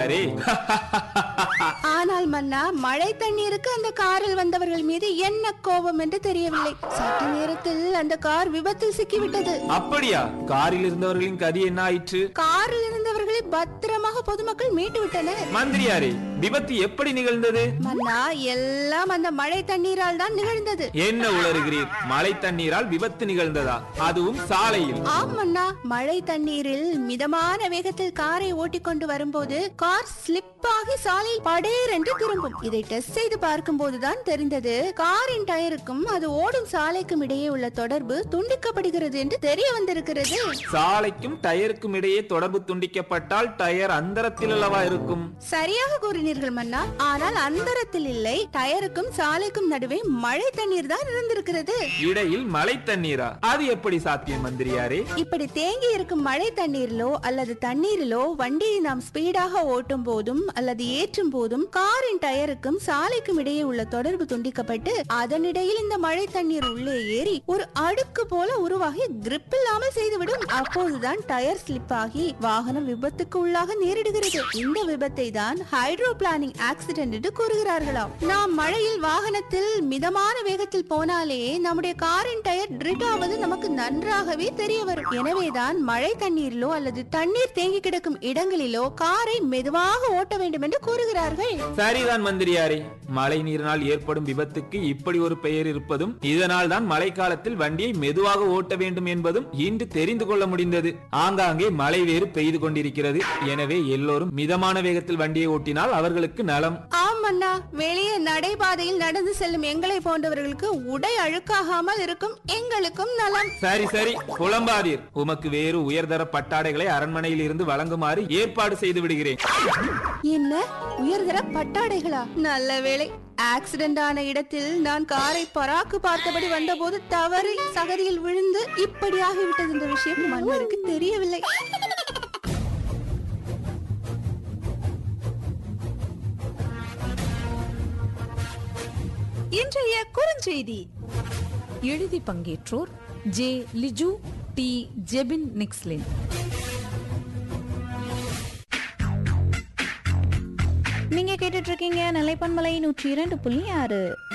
array ஆனால் மன்னா மழை தண்ணீருக்கு அந்த காரில் வந்தவர்கள் மீது என்ன கோபம் என்று தெரியவில்லை சற்று நேரத்தில் அந்த கார் விபத்தில் சிக்கிவிட்டது அப்படியா காரில் இருந்தவர்களின் கதி என்ன ஆயிற்று காரில் இருந்தவர்களை பத்திரமாக பொதுமக்கள் மீட்டு விட்டனர் மந்திரியாரே விபத்து எப்படி நிகழ்ந்தது மன்னா எல்லாம் அந்த மழை தண்ணீரால் தான் நிகழ்ந்தது என்ன உளறுகிறீர் மழை தண்ணீரால் விபத்து நிகழ்ந்ததா அதுவும் சாலையில் ஆம் மன்னா மழை தண்ணீரில் மிதமான வேகத்தில் காரை ஓட்டிக்கொண்டு வரும்போது கார் ஸ்லிப் ஆகி சாலையில் படேர் என்று திரும்பும் இதை டெஸ்ட் செய்து பார்க்கும் போதுதான் தெரிந்தது காரின் டயருக்கும் அது ஓடும் சாலைக்கும் இடையே உள்ள தொடர்பு துண்டிக்கப்படுகிறது என்று தெரிய வந்திருக்கிறது சாலைக்கும் டயருக்கும் இடையே தொடர்பு துண்டிக்கப்பட்டால் டயர் அந்தரத்தில் அல்லவா இருக்கும் சரியாக கூறினீர்கள் மன்னா ஆனால் அந்தரத்தில் இல்லை டயருக்கும் சாலைக்கும் நடுவே மழை தண்ணீர் தான் இருந்திருக்கிறது இடையில் மழை தண்ணீரா அது எப்படி சாத்தியம் மந்திரியாரே இப்படி தேங்கி இருக்கும் மழை தண்ணீரிலோ அல்லது தண்ணீரிலோ வண்டியை நாம் ஸ்பீடாக ஓட்டும் போதும் அல்லது ஏற்றும் போதும் காரின் டயருக்கும் சாலைக்கும் இடையே உள்ள தொடர்பு துண்டிக்கப்பட்டு அதனிடையில் இந்த மழை தண்ணீர் உள்ளே ஏறி ஒரு அடுக்கு போல உருவாகி grip இல்லாமல் செய்துவிடும் அப்போதுதான் டயர் ஸ்லிப் ஆகி வாகனம் விபத்துக்கு உள்ளாக நேரிடுகிறது இந்த விபத்தை தான் ஹைட்ரோ பிளானிங் ஆக்சிடென்ட் என்று கூறுகிறார்களாம் நாம் மழையில் வாகனத்தில் மிதமான வேகத்தில் போனாலே நம்முடைய காரின் டயர் ட்ரிட் ஆவது நமக்கு நன்றாகவே தெரிய வரும் எனவேதான் மழை தண்ணீரிலோ அல்லது தண்ணீர் தேங்கி கிடக்கும் இடங்களிலோ காரை மெதுவாக ஓட்ட வேண்டும் என்று கூறுகிறார்கள் சரிதான் மந்திரியாரே மழை நீரினால் ஏற்படும் விபத்துக்கு இப்படி ஒரு பெயர் இருப்பதும் இதனால் தான் மழை காலத்தில் வண்டியை மெதுவாக ஓட்ட வேண்டும் என்பதும் இன்று தெரிந்து கொள்ள முடிந்தது ஆங்காங்கே மழை வேறு பெய்து கொண்டிருக்கிறது எனவே எல்லோரும் மிதமான வேகத்தில் வண்டியை ஓட்டினால் அவர்களுக்கு நலம் ஆம் அண்ணா வெளியே நடைபாதையில் நடந்து செல்லும் எங்களை போன்றவர்களுக்கு உடை அழுக்காகாமல் இருக்கும் எங்களுக்கும் நலம் சரி சரி புலம்பாதீர் உமக்கு வேறு உயர்தர பட்டாடைகளை அரண்மனையில் இருந்து வழங்குமாறு ஏற்பாடு செய்து விடுகிறேன் என்ன உயர்தர பட்டாடைகளா நல்ல வேளை ஆக்சிடென்ட் ஆன இடத்தில் நான் காரை பராக்கு பார்த்தபடி வந்தபோது தவறி சகதியில் விழுந்து இப்படி ஆகிவிட்டது என்ற விஷயம் மன்னருக்கு தெரியவில்லை இன்றைய குறுஞ்செய்தி எழுதி பங்கேற்றோர் ஜே லிஜு டி ஜெபின் நிக்ஸ்லின் நீங்க கேட்டுட்டு இருக்கீங்க நிலைப்பன்மலை நூற்றி இரண்டு புள்ளி ஆறு